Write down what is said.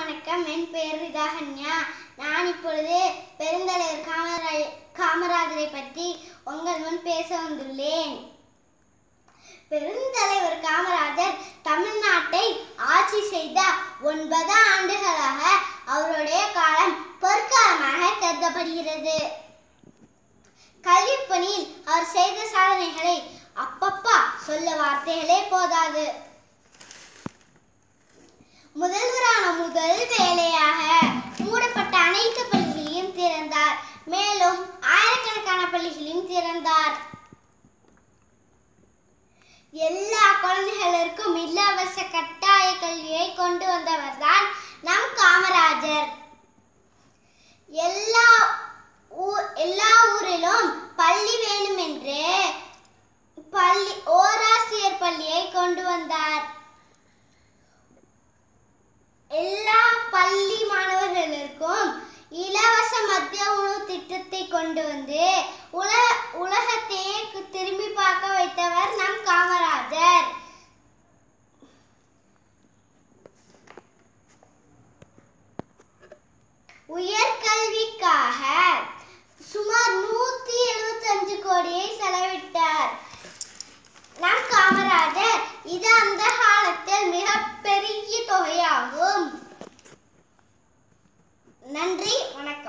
வணக்கம் என் பெயர் ரிதாகன்யா நான் இப்பொழுது பெருந்தலைவர் காமராஜ் காமராஜரை பற்றி உங்கள் முன் பேச வந்துள்ளேன் பெருந்தலைவர் காமராஜர் தமிழ்நாட்டை ஆட்சி செய்த ஒன்பது ஆண்டுகளாக அவருடைய காலம் பொற்காலமாக கருதப்படுகிறது கல்விப்பணியில் அவர் செய்த சாதனைகளை அப்பப்பா சொல்ல வார்த்தைகளே போதாது முதல்வரான முதல் வேலையாக மூடப்பட்ட அனைத்து பள்ளிகளையும் திறந்தார் மேலும் ஆயிரக்கணக்கான பள்ளிகளையும் திறந்தார் எல்லா குழந்தைகளுக்கும் இலவச கட்டாய கல்வியை கொண்டு வந்தவர்தான் நம் காமராஜர் எல்லா ஊ- எல்லா ஊரிலும் பள்ளி வேணும் என்று பள்ளி ஓராசிரியர் பள்ளியை கொண்டு வந்தார் எல்லா பள்ளி மாணவர்களுக்கும் இலவச மத்திய உணவு திட்டத்தை கொண்டு வந்து உலக உலகத்தையே கு- திரும்பி பார்க்க வைத்தவர் நம் காமராஜர் உயர்கல்விக்காக சுமார் நூத்தி எழுபத்தஞ்சு கோடியை செலவிட்டார் நம் காமராஜர் இது அந்த காலத்தில் மிகப்பெரிய தொகையாகும் நன்றி வணக்கம்